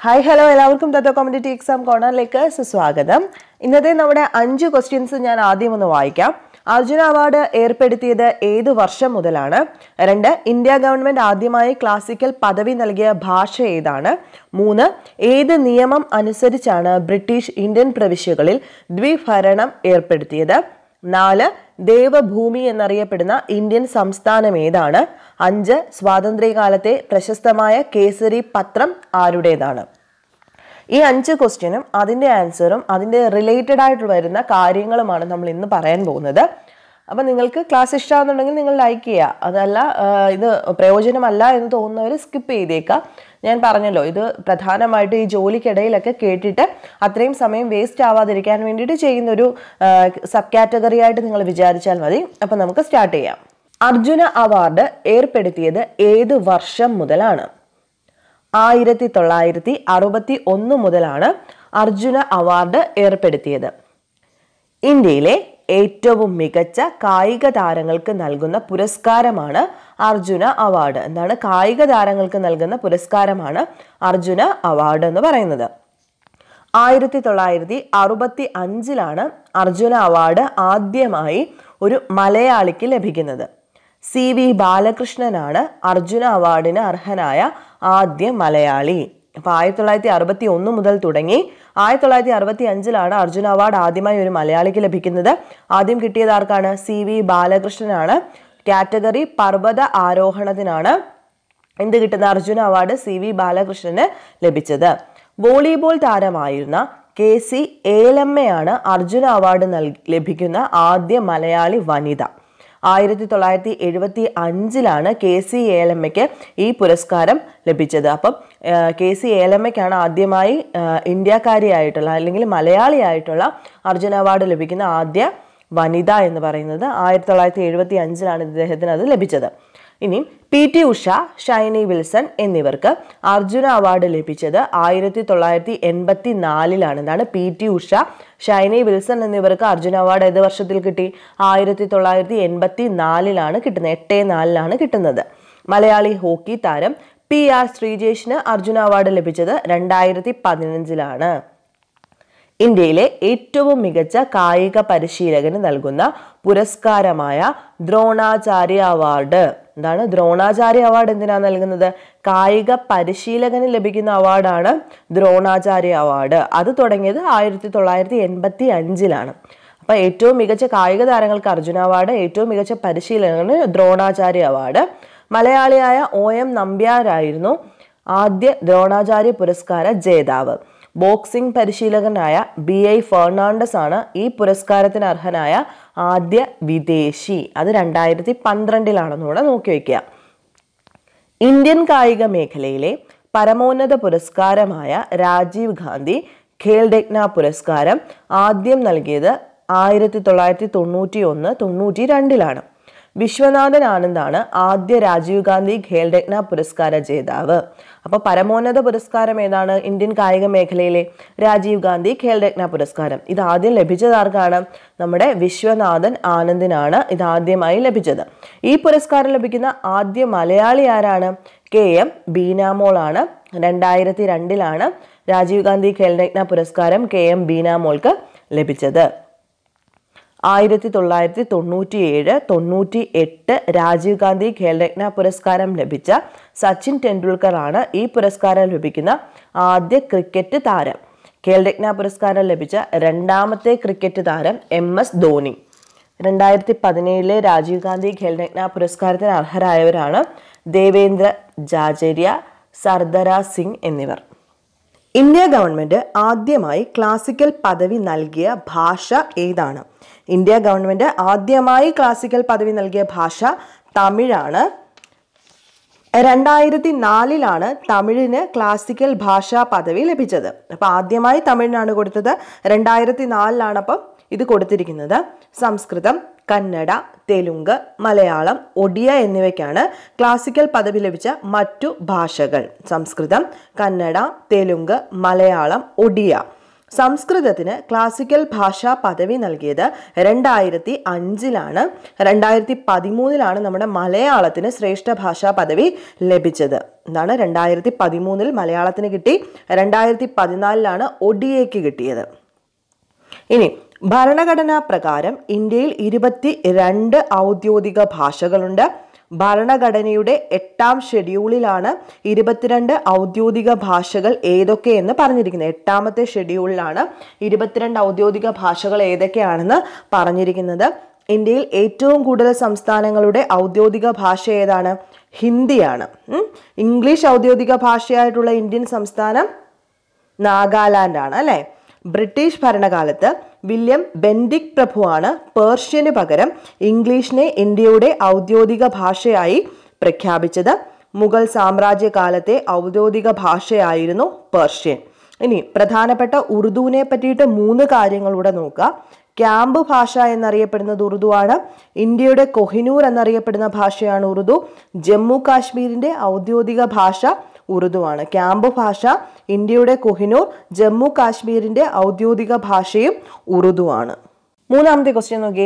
Hi hello എല്ലാവർക്കും തത്വ competitive exam കോർണറിലേക്ക് സുസ്വാഗതം ഇന്നത്തെ നമ്മുടെ അഞ്ച് ക്വസ്റ്റ്യൻസ് ഞാൻ ആദ്യം ഒന്ന് വായിക്കാം അർജുന അവാർഡ് ഏർപ്പെടുത്തിയത് ഏത് വർഷം മുതലാണ് രണ്ട് ഇന്ത്യ ഗവൺമെന്റ് ആദ്യമായി ക്ലാസിക്കൽ പദവി നൽകിയ ഭാഷ ഏതാണ് മൂന്ന് ഏത് നിയമം അനുസരിച്ചാണ് ബ്രിട്ടീഷ് ഇന്ത്യൻ പ്രവിശ്യകളിൽ ദ്വിഭരണം ഏർപ്പെടുത്തിയത് നാല് ദേവഭൂമി എന്നറിയപ്പെടുന്ന ഇന്ത്യൻ സംസ്ഥാനം ഏതാണ് അഞ്ച് സ്വാതന്ത്ര്യകാലത്തെ പ്രശസ്തമായ കേസരി പത്രം ആരുടേതാണ് ഈ അഞ്ച് ക്വസ്റ്റ്യനും അതിൻ്റെ ആൻസറും അതിൻ്റെ റിലേറ്റഡ് ആയിട്ട് വരുന്ന കാര്യങ്ങളുമാണ് നമ്മൾ ഇന്ന് പറയാൻ പോകുന്നത് അപ്പം നിങ്ങൾക്ക് ക്ലാസ് ഇഷ്ടമാണെന്നുണ്ടെങ്കിൽ നിങ്ങൾ ലൈക്ക് ചെയ്യുക അതല്ല ആ, ഇത് പ്രയോജനമല്ല എന്ന് തോന്നുന്നവർ സ്കിപ്പ് ചെയ്തേക്കുക ഞാൻ പറഞ്ഞല്ലോ ഇത് പ്രധാനമായിട്ട് ഈ ജോലിക്കിടയിലൊക്കെ കേട്ടിട്ട് അത്രയും സമയം വേസ്റ്റ് ആവാതിരിക്കാൻ വേണ്ടിയിട്ട് ചെയ്യുന്നൊരു സബ് കാറ്റഗറി ആയിട്ട് നിങ്ങൾ വിചാരിച്ചാൽ മതി അപ്പം നമുക്ക് സ്റ്റാർട്ട് ചെയ്യാം അർജുന അവാർഡ് ഏർപ്പെടുത്തിയത് ഏത് വർഷം മുതലാണ് ആയിരത്തി തൊള്ളായിരത്തി അറുപത്തി ഒന്ന് മുതലാണ് അർജുന അവാർഡ് ഏർപ്പെടുത്തിയത് ഇന്ത്യയിലെ ഏറ്റവും മികച്ച കായിക താരങ്ങൾക്ക് നൽകുന്ന പുരസ്കാരമാണ് അർജുന അവാർഡ് എന്താണ് കായിക താരങ്ങൾക്ക് നൽകുന്ന പുരസ്കാരമാണ് അർജുന അവാർഡ് എന്ന് പറയുന്നത് ആയിരത്തി തൊള്ളായിരത്തി അറുപത്തി അഞ്ചിലാണ് അർജുന അവാർഡ് ആദ്യമായി ഒരു മലയാളിക്ക് ലഭിക്കുന്നത് സി വി ബാലകൃഷ്ണനാണ് അർജുന അവാർഡിന് അർഹനായ ആദ്യ മലയാളി അപ്പൊ ആയിരത്തി തൊള്ളായിരത്തി അറുപത്തി ഒന്ന് മുതൽ തുടങ്ങി ആയിരത്തി തൊള്ളായിരത്തി അറുപത്തി അഞ്ചിലാണ് അർജുന അവാർഡ് ആദ്യമായി ഒരു മലയാളിക്ക് ലഭിക്കുന്നത് ആദ്യം കിട്ടിയത് ആർക്കാണ് സി വി ബാലകൃഷ്ണനാണ് കാറ്റഗറി പർവ്വത ആരോഹണത്തിനാണ് എന്ത് കിട്ടുന്ന അർജുന അവാർഡ് സി വി ബാലകൃഷ്ണന് ലഭിച്ചത് വോളിബോൾ താരമായിരുന്ന കെ സി ഏലമ്മയാണ് അർജുന അവാർഡ് നൽ ലഭിക്കുന്ന ആദ്യ മലയാളി വനിത ആയിരത്തി തൊള്ളായിരത്തി എഴുപത്തി അഞ്ചിലാണ് കെ സി ഏലമ്മയ്ക്ക് ഈ പുരസ്കാരം ലഭിച്ചത് അപ്പം ആ, കെ സി ഏലമ്മയ്ക്കാണ് ആദ്യമായി ആ, ഇന്ത്യക്കാരിയായിട്ടുള്ള അല്ലെങ്കിൽ മലയാളിയായിട്ടുള്ള അർജുന അവാർഡ് ലഭിക്കുന്ന ആദ്യ വനിത എന്ന് പറയുന്നത് ആയിരത്തി തൊള്ളായിരത്തി എഴുപത്തി അഞ്ചിലാണ് ഇദ്ദേഹത്തിന് അത് ലഭിച്ചത് ഇനി പി ടി ഉഷ ഷൈനി വിൽസൺ എന്നിവർക്ക് അർജുന അവാർഡ് ലഭിച്ചത് ആയിരത്തി തൊള്ളായിരത്തി എൺപത്തി നാലിലാണ് എന്താണ് പി ടി ഉഷ ഷൈനി വിൽസൺ എന്നിവർക്ക് അർജുന അവാർഡ് ഏത് വർഷത്തിൽ കിട്ടി ആയിരത്തി തൊള്ളായിരത്തി എൺപത്തി നാലിലാണ് കിട്ടുന്നത് എട്ട് നാലിലാണ് കിട്ടുന്നത് മലയാളി ഹോക്കി താരം പി ആർ ശ്രീജേഷിന് അർജുന അവാർഡ് ലഭിച്ചത് രണ്ടായിരത്തി പതിനഞ്ചിലാണ് ഇന്ത്യയിലെ ഏറ്റവും മികച്ച കായിക പരിശീലകന് നൽകുന്ന പുരസ്കാരമായ ദ്രോണാചാര്യ അവാർഡ് എന്താണ് ദ്രോണാചാര്യ അവാർഡ് എന്തിനാണ് നൽകുന്നത് കായിക പരിശീലകന് ലഭിക്കുന്ന അവാർഡാണ് ദ്രോണാചാര്യ അവാർഡ് അത് തുടങ്ങിയത് ആയിരത്തി തൊള്ളായിരത്തി എൺപത്തി അഞ്ചിലാണ് അപ്പൊ ഏറ്റവും മികച്ച കായിക താരങ്ങൾക്ക് അർജുന അവാർഡ് ഏറ്റവും മികച്ച പരിശീലകന് ദ്രോണാചാര്യ അവാർഡ് മലയാളിയായ ഒ എം നമ്പ്യാരായിരുന്നു ആദ്യ ദ്രോണാചാര്യ പുരസ്കാര ജേതാവ് ബോക്സിംഗ് പരിശീലകനായ ബി ഐ ഫെർണാണ്ടസ് ആണ് ഈ പുരസ്കാരത്തിന് അർഹനായ ആദ്യ വിദേശി അത് രണ്ടായിരത്തി പന്ത്രണ്ടിലാണെന്നുകൂടെ നോക്കി വയ്ക്കുക ഇന്ത്യൻ കായിക മേഖലയിലെ പരമോന്നത പുരസ്കാരമായ രാജീവ് ഗാന്ധി ഖേൽരത്ന പുരസ്കാരം ആദ്യം നൽകിയത് ആയിരത്തി തൊള്ളായിരത്തി തൊണ്ണൂറ്റി ഒന്ന് തൊണ്ണൂറ്റി രണ്ടിലാണ് വിശ്വനാഥൻ ആനന്ദാണ് ആദ്യ രാജീവ് ഗാന്ധി ഖേൽരത്ന പുരസ്കാര ജേതാവ് അപ്പൊ പരമോന്നത പുരസ്കാരം ഏതാണ് ഇന്ത്യൻ കായിക മേഖലയിലെ രാജീവ് ഗാന്ധി ഖേൽരത്ന പുരസ്കാരം ഇത് ആദ്യം ലഭിച്ചത് ആർക്കാണ് നമ്മുടെ വിശ്വനാഥൻ ആനന്ദിനാണ് ഇത് ആദ്യമായി ലഭിച്ചത് ഈ പുരസ്കാരം ലഭിക്കുന്ന ആദ്യ മലയാളി ആരാണ് കെ എം ബീനാമോളാണ് രണ്ടായിരത്തി രണ്ടിലാണ് രാജീവ് ഗാന്ധി ഖേൽരത്ന പുരസ്കാരം കെ എം ബീനാമോൾക്ക് ലഭിച്ചത് ആയിരത്തി തൊള്ളായിരത്തി തൊണ്ണൂറ്റി ഏഴ് തൊണ്ണൂറ്റി എട്ട് രാജീവ് ഗാന്ധി ഖേൽരത്ന പുരസ്കാരം ലഭിച്ച സച്ചിൻ ടെണ്ടുൽക്കർ ആണ് ഈ പുരസ്കാരം ലഭിക്കുന്ന ആദ്യ ക്രിക്കറ്റ് താരം ഖേൽരത്ന പുരസ്കാരം ലഭിച്ച രണ്ടാമത്തെ ക്രിക്കറ്റ് താരം എം എസ് ധോണി രണ്ടായിരത്തി പതിനേഴിലെ രാജീവ് ഗാന്ധി ഖേൽരത്ന പുരസ്കാരത്തിന് അർഹരായവരാണ് ദേവേന്ദ്ര ജാജര്യ സർദര സിംഗ് എന്നിവർ ഇന്ത്യ ഗവൺമെന്റ് ആദ്യമായി ക്ലാസിക്കൽ പദവി നൽകിയ ഭാഷ ഏതാണ് ഇന്ത്യ ഗവൺമെന്റ് ആദ്യമായി ക്ലാസിക്കൽ പദവി നൽകിയ ഭാഷ തമിഴാണ് രണ്ടായിരത്തി നാലിലാണ് തമിഴിന് ക്ലാസിക്കൽ ഭാഷാ പദവി ലഭിച്ചത് അപ്പൊ ആദ്യമായി തമിഴിനാണ് കൊടുത്തത് രണ്ടായിരത്തി നാലിലാണ് അപ്പം ഇത് കൊടുത്തിരിക്കുന്നത് സംസ്കൃതം കന്നഡ തെലുങ്ക് മലയാളം ഒഡിയ എന്നിവയ്ക്കാണ് ക്ലാസിക്കൽ പദവി ലഭിച്ച മറ്റു ഭാഷകൾ സംസ്കൃതം കന്നഡ തെലുങ്ക് മലയാളം ഒഡിയ സംസ്കൃതത്തിന് ക്ലാസിക്കൽ ഭാഷാ പദവി നൽകിയത് രണ്ടായിരത്തി അഞ്ചിലാണ് രണ്ടായിരത്തി പതിമൂന്നിലാണ് നമ്മുടെ മലയാളത്തിന് ശ്രേഷ്ഠ ഭാഷാ പദവി ലഭിച്ചത് എന്താണ് രണ്ടായിരത്തി പതിമൂന്നിൽ മലയാളത്തിന് കിട്ടി രണ്ടായിരത്തി പതിനാലിലാണ് ഒഡിയയ്ക്ക് കിട്ടിയത് ഇനി ഭരണഘടനാ പ്രകാരം ഇന്ത്യയിൽ ഇരുപത്തി രണ്ട് ഔദ്യോഗിക ഭാഷകളുണ്ട് ഭരണഘടനയുടെ എട്ടാം ഷെഡ്യൂളിലാണ് ഇരുപത്തിരണ്ട് ഔദ്യോഗിക ഭാഷകൾ ഏതൊക്കെയെന്ന് പറഞ്ഞിരിക്കുന്നത് എട്ടാമത്തെ ഷെഡ്യൂളിലാണ് ഇരുപത്തിരണ്ട് ഔദ്യോഗിക ഭാഷകൾ ഏതൊക്കെയാണെന്ന് പറഞ്ഞിരിക്കുന്നത് ഇന്ത്യയിൽ ഏറ്റവും കൂടുതൽ സംസ്ഥാനങ്ങളുടെ ഔദ്യോഗിക ഭാഷ ഏതാണ് ഹിന്ദിയാണ് ഉം. ഇംഗ്ലീഷ് ഔദ്യോഗിക ഭാഷയായിട്ടുള്ള ഇന്ത്യൻ സംസ്ഥാനം നാഗാലാൻഡ് ആണ് അല്ലെ ബ്രിട്ടീഷ് ഭരണകാലത്ത് വില്യം ബെൻഡിക് പ്രഭുവാണ് പേർഷ്യന് പകരം ഇംഗ്ലീഷിനെ ഇന്ത്യയുടെ ഔദ്യോഗിക ഭാഷയായി പ്രഖ്യാപിച്ചത് മുഗൾ സാമ്രാജ്യകാലത്തെ ഔദ്യോഗിക ഭാഷയായിരുന്നു പേർഷ്യൻ ഇനി പ്രധാനപ്പെട്ട ഉറുദുവിനെ പറ്റിയിട്ട് മൂന്ന് കാര്യങ്ങളൂടെ നോക്കുക ക്യാമ്പ് ഭാഷ എന്നറിയപ്പെടുന്നത് ഉറുദുവാണ് ഇന്ത്യയുടെ കൊഹിനൂർ എന്നറിയപ്പെടുന്ന ഭാഷയാണ് ഉറുദു ജമ്മു കാശ്മീരിന്റെ ഔദ്യോഗിക ഭാഷ ഉറുദുവാണ് ക്യാമ്പ് ഭാഷ ഇന്ത്യയുടെ കൊഹിനൂർ ജമ്മു കാശ്മീരിന്റെ ഔദ്യോഗിക ഭാഷയും ഉറുദുവാണ് മൂന്നാമത്തെ ക്വസ്റ്റ്യൻ നോക്കിയേ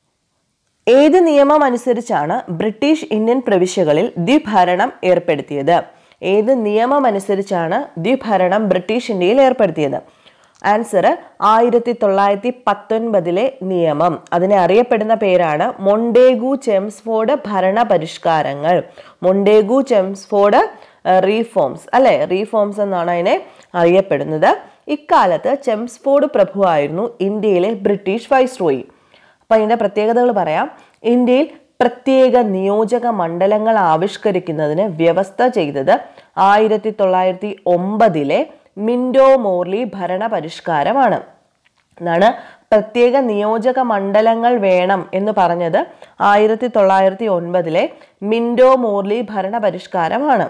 ഏത് നിയമം അനുസരിച്ചാണ് ബ്രിട്ടീഷ് ഇന്ത്യൻ പ്രവിശ്യകളിൽ ദ്വിഭരണം ഏർപ്പെടുത്തിയത് ഏത് നിയമം അനുസരിച്ചാണ് ദ്വിഭരണം ബ്രിട്ടീഷ് ഇന്ത്യയിൽ ഏർപ്പെടുത്തിയത് ആൻസർ ആയിരത്തി തൊള്ളായിരത്തി പത്തൊൻപതിലെ നിയമം അതിനെ അറിയപ്പെടുന്ന പേരാണ് മൊണ്ടേഗു ചെംസ്ഫോർഡ് ഭരണ പരിഷ്കാരങ്ങൾ മൊണ്ടേഗു ചെംസ്ഫോർഡ് റീഫോംസ് അല്ലെ റീഫോംസ് എന്നാണ് അതിനെ അറിയപ്പെടുന്നത് ഇക്കാലത്ത് ചെംസ്ഫോർഡ് പ്രഭുവായിരുന്നു ഇന്ത്യയിലെ ബ്രിട്ടീഷ് വൈസ്രോയി അപ്പൊ അതിന്റെ പ്രത്യേകതകൾ പറയാം ഇന്ത്യയിൽ പ്രത്യേക നിയോജക മണ്ഡലങ്ങൾ ആവിഷ്കരിക്കുന്നതിന് വ്യവസ്ഥ ചെയ്തത് ആയിരത്തി തൊള്ളായിരത്തി ഒമ്പതിലെ മിൻഡോ മോർലി ഭരണ പരിഷ്കാരമാണ് എന്നാണ് പ്രത്യേക നിയോജക മണ്ഡലങ്ങൾ വേണം എന്ന് പറഞ്ഞത് ആയിരത്തി തൊള്ളായിരത്തി ഒൻപതിലെ മിൻഡോ മോർലി ഭരണ പരിഷ്കാരമാണ്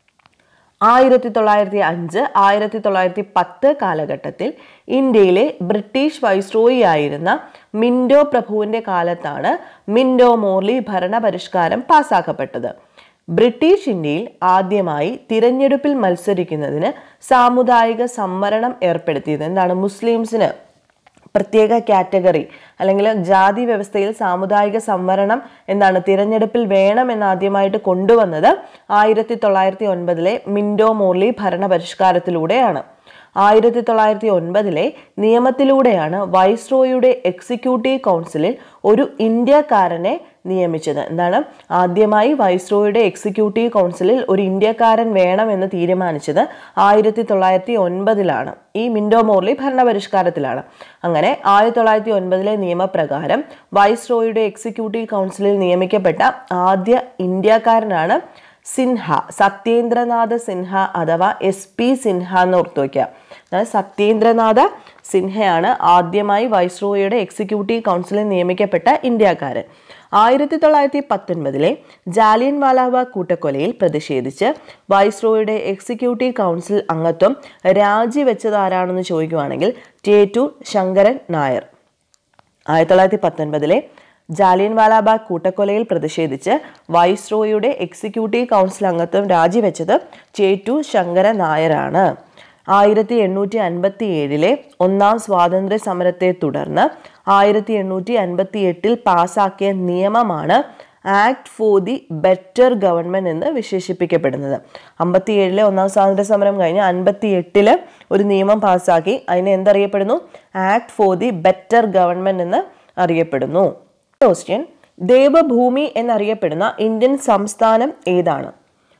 ആയിരത്തി തൊള്ളായിരത്തി അഞ്ച് ആയിരത്തി തൊള്ളായിരത്തി പത്ത് കാലഘട്ടത്തിൽ ഇന്ത്യയിലെ ബ്രിട്ടീഷ് വൈസ്രോയി ആയിരുന്ന മിൻഡോ പ്രഭുവിന്റെ കാലത്താണ് മിൻഡോ മോർലി ഭരണ പരിഷ്കാരം പാസാക്കപ്പെട്ടത് ബ്രിട്ടീഷ് ഇന്ത്യയിൽ ആദ്യമായി തിരഞ്ഞെടുപ്പിൽ മത്സരിക്കുന്നതിന് സാമുദായിക സംവരണം ഏർപ്പെടുത്തിയത് എന്താണ് മുസ്ലിംസിന് പ്രത്യേക കാറ്റഗറി അല്ലെങ്കിൽ ജാതി വ്യവസ്ഥയിൽ സാമുദായിക സംവരണം എന്താണ് തിരഞ്ഞെടുപ്പിൽ വേണം എന്ന് ആദ്യമായിട്ട് കൊണ്ടുവന്നത് ആയിരത്തി തൊള്ളായിരത്തി ഒൻപതിലെ മിൻഡോ മോർലി ഭരണ പരിഷ്കാരത്തിലൂടെയാണ് ആയിരത്തി തൊള്ളായിരത്തി ഒൻപതിലെ നിയമത്തിലൂടെയാണ് വൈസ്രോയുടെ എക്സിക്യൂട്ടീവ് കൗൺസിലിൽ ഒരു ഇന്ത്യക്കാരനെ നിയമിച്ചത് എന്താണ് ആദ്യമായി വൈസ്രോയുടെ എക്സിക്യൂട്ടീവ് കൗൺസിലിൽ ഒരു ഇന്ത്യക്കാരൻ വേണമെന്ന് തീരുമാനിച്ചത് ആയിരത്തി തൊള്ളായിരത്തി ഒൻപതിലാണ് ഈ മിൻഡോ മോർലി ഭരണപരിഷ്കാരത്തിലാണ് അങ്ങനെ ആയിരത്തി തൊള്ളായിരത്തി ഒൻപതിലെ നിയമപ്രകാരം വൈസ്രോയുടെ എക്സിക്യൂട്ടീവ് കൗൺസിലിൽ നിയമിക്കപ്പെട്ട ആദ്യ ഇന്ത്യക്കാരനാണ് സിൻഹ സത്യേന്ദ്രനാഥ് സിൻഹ അഥവാ എസ് പി സിൻഹ എന്ന് ഓർത്തു വയ്ക്കുക അതായത് സത്യേന്ദ്രനാഥ സിൻഹയാണ് ആദ്യമായി വൈസ്രോയുടെ എക്സിക്യൂട്ടീവ് കൗൺസിലിൽ നിയമിക്കപ്പെട്ട ഇന്ത്യക്കാരൻ ആയിരത്തി തൊള്ളായിരത്തി പത്തൊൻപതിലെ ജാലിയൻ വാലാബാഗ് കൂട്ടക്കൊലയിൽ പ്രതിഷേധിച്ച് വൈസ്രോയുടെ എക്സിക്യൂട്ടീവ് കൗൺസിൽ അംഗത്വം രാജിവെച്ചത് ആരാണെന്ന് ചോദിക്കുവാണെങ്കിൽ ടേറ്റൂർ ശങ്കരൻ നായർ ആയിരത്തി തൊള്ളായിരത്തി പത്തൊൻപതിലെ ജാലിയൻ വാലാബാഗ് കൂട്ടക്കൊലയിൽ പ്രതിഷേധിച്ച് വൈസ്രോയുടെ എക്സിക്യൂട്ടീവ് കൗൺസിൽ അംഗത്വം രാജിവെച്ചത് ചേറ്റു ശങ്കര നായരാണ് ആയിരത്തി എണ്ണൂറ്റി അൻപത്തി ഏഴിലെ ഒന്നാം സ്വാതന്ത്ര്യ സമരത്തെ തുടർന്ന് ആയിരത്തി എണ്ണൂറ്റി അൻപത്തി എട്ടിൽ പാസാക്കിയ നിയമമാണ് act for the better government എന്ന് വിശേഷിപ്പിക്കപ്പെടുന്നത് അമ്പത്തി ഏഴിലെ ഒന്നാം സ്വാതന്ത്ര്യ സമരം കഴിഞ്ഞ് അൻപത്തി എട്ടില് ഒരു നിയമം പാസ്സാക്കി അതിനെ എന്തറിയപ്പെടുന്നു act for the better government എന്ന് അറിയപ്പെടുന്നു ക്വസ്റ്റ്യൻ ദേവഭൂമി എന്നറിയപ്പെടുന്ന ഇന്ത്യൻ സംസ്ഥാനം ഏതാണ്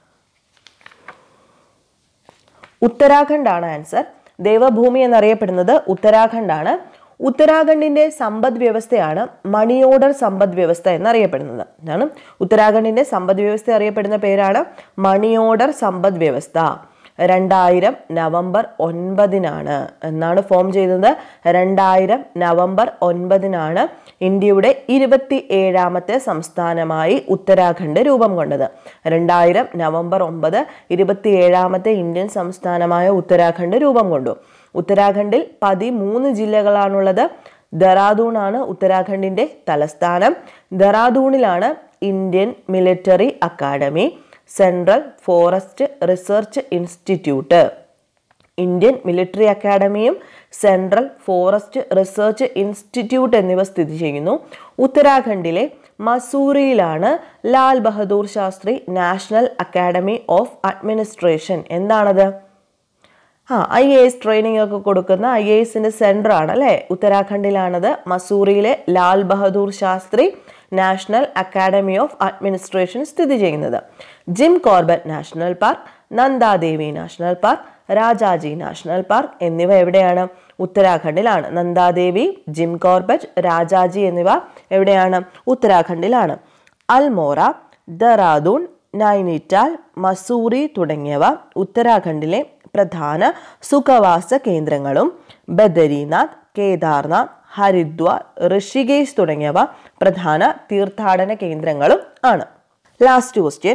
ഉത്തരാഖണ്ഡ് ആണ് ആൻസർ ദേവഭൂമി എന്നറിയപ്പെടുന്നത് ഉത്തരാഖണ്ഡ് ആണ് ഉത്തരാഖണ്ഡിന്റെ സമ്പദ് വ്യവസ്ഥയാണ് മണി ഓർഡർ സമ്പദ് വ്യവസ്ഥ എന്നറിയപ്പെടുന്നത് എന്താണ് ഉത്തരാഖണ്ഡിന്റെ സമ്പദ് വ്യവസ്ഥ അറിയപ്പെടുന്ന പേരാണ് മണി ഓർഡർ സമ്പദ് വ്യവസ്ഥ രണ്ടായിരം നവംബർ ഒൻപതിനാണ് എന്നാണ് ഫോം ചെയ്തത് രണ്ടായിരം നവംബർ ഒൻപതിനാണ് ഇന്ത്യയുടെ ഇരുപത്തി ഏഴാമത്തെ സംസ്ഥാനമായി ഉത്തരാഖണ്ഡ് രൂപം കൊണ്ടത് രണ്ടായിരം നവംബർ ഒമ്പത് ഇരുപത്തി ഏഴാമത്തെ ഇന്ത്യൻ സംസ്ഥാനമായ ഉത്തരാഖണ്ഡ് രൂപം കൊണ്ടു ഉത്തരാഖണ്ഡിൽ പതിമൂന്ന് ജില്ലകളാണുള്ളത് ദറാദൂൺ ആണ് ഉത്തരാഖണ്ഡിന്റെ തലസ്ഥാനം ദറാദൂണിലാണ് Indian military academy central forest research institute Indian military അക്കാഡമിയും സെൻട്രൽ ഫോറസ്റ്റ് റിസർച്ച് ഇൻസ്റ്റിറ്റ്യൂട്ട് എന്നിവ സ്ഥിതി ചെയ്യുന്നു ഉത്തരാഖണ്ഡിലെ മസൂറിയിലാണ് Lal Bahadur Shastri national academy of administration എന്താണത് ആ ഐ എ എസ് ട്രെയിനിങ് ഒക്കെ കൊടുക്കുന്ന ഐ എ എസിന്റെ സെന്റർ ആണ് അല്ലേ ഉത്തരാഖണ്ഡിലാണത് മസൂറിയിലെ Lal Bahadur Shastri national academy of administration സ്ഥിതി ചെയ്യുന്നത് Jim Corbett national park Nandadevi national park Rajaji national park എന്നിവ എവിടെയാണ് ഉത്തരാഖണ്ഡിലാണ് നന്ദാദേവി ജിം കോർബറ്റ് രാജാജി എന്നിവ എവിടെയാണ് ഉത്തരാഖണ്ഡിലാണ് അൽമോറ ദറാദൂൺ നൈനിറ്റാൽ മസൂറി തുടങ്ങിയവ ഉത്തരാഖണ്ഡിലെ പ്രധാന സുഖവാസ കേന്ദ്രങ്ങളും ബദരീനാഥ് കേദാർനാഥ് ഹരിദ്വാർ ഋഷികേശ് തുടങ്ങിയവ പ്രധാന തീർത്ഥാടന കേന്ദ്രങ്ങളും ആണ് ലാസ്റ്റ് ക്വസ്റ്റ്യൻ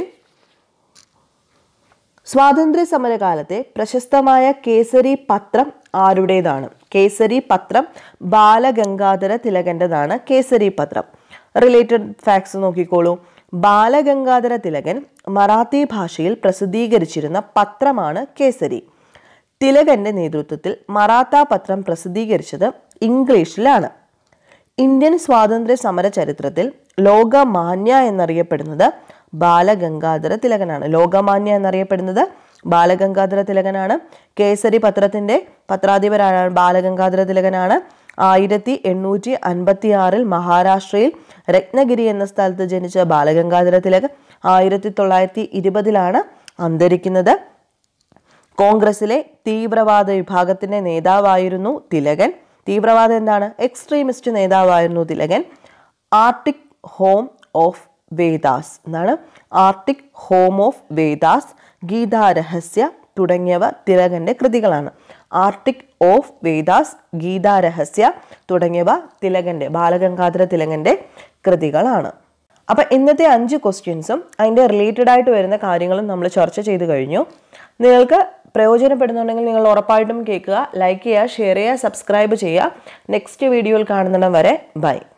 സ്വാതന്ത്ര്യ സമരകാലത്തെ പ്രശസ്തമായ കേസരി പത്രം ആരുടേതാണ് കേസരി പത്രം ബാലഗംഗാധര തിലകൻ്റെതാണ് കേസരി പത്രം റിലേറ്റഡ് ഫാക്ട്സ് നോക്കിക്കോളൂ ബാലഗംഗാധര തിലകൻ മറാത്തി ഭാഷയിൽ പ്രസിദ്ധീകരിച്ചിരുന്ന പത്രമാണ് കേസരി തിലകന്റെ നേതൃത്വത്തിൽ മറാത്ത പത്രം പ്രസിദ്ധീകരിച്ചത് ഇംഗ്ലീഷിലാണ് ഇന്ത്യൻ സ്വാതന്ത്ര്യ സമര ചരിത്രത്തിൽ ലോകമാന്യ എന്നറിയപ്പെടുന്നത് ബാലഗംഗാധര തിലകനാണ് ലോകമാന്യ എന്നറിയപ്പെടുന്നത് ബാലഗംഗാധര തിലകനാണ് കേസരി പത്രത്തിന്റെ പത്രാധിപരാണ് ബാലഗംഗാധര തിലകനാണ് ആയിരത്തി എണ്ണൂറ്റി അൻപത്തി ആറിൽ മഹാരാഷ്ട്രയിൽ രത്നഗിരി എന്ന സ്ഥലത്ത് ജനിച്ച ബാലഗംഗാധര തിലകൻ ആയിരത്തി തൊള്ളായിരത്തി ഇരുപതിലാണ് അന്തരിക്കുന്നത് കോൺഗ്രസിലെ തീവ്രവാദ വിഭാഗത്തിന്റെ നേതാവായിരുന്നു തിലകൻ തീവ്രവാദം എന്താണ് എക്സ്ട്രീമിസ്റ്റ് നേതാവായിരുന്നു തിലകൻ ആർട്ടിക് ഹോം ഓഫ് വേദാസ് എന്നാണ് Arctic home of Vedas Gitarahasya തുടങ്ങിയവ തിലകന്റെ കൃതികളാണ് ആർട്ടിക് ഓഫ് വേദാസ് ഗീതാരഹസ്യ തുടങ്ങിയവ തിലകന്റെ ബാലഗംഗാധര തിലകന്റെ കൃതികളാണ് അപ്പൊ ഇന്നത്തെ അഞ്ച് ക്വസ്റ്റ്യൻസും അതിന്റെ റിലേറ്റഡ് ആയിട്ട് വരുന്ന കാര്യങ്ങളും നമ്മൾ ചർച്ച ചെയ്ത് കഴിഞ്ഞു നിങ്ങൾക്ക് പ്രയോജനപ്പെടുന്നുണ്ടെങ്കിൽ നിങ്ങൾ ഉറപ്പായിട്ടും കേൾക്കുക ലൈക്ക് ചെയ്യുക ഷെയർ ചെയ്യുക സബ്സ്ക്രൈബ് ചെയ്യുക നെക്സ്റ്റ് വീഡിയോയിൽ കാണുന്നിടം വരെ ബൈ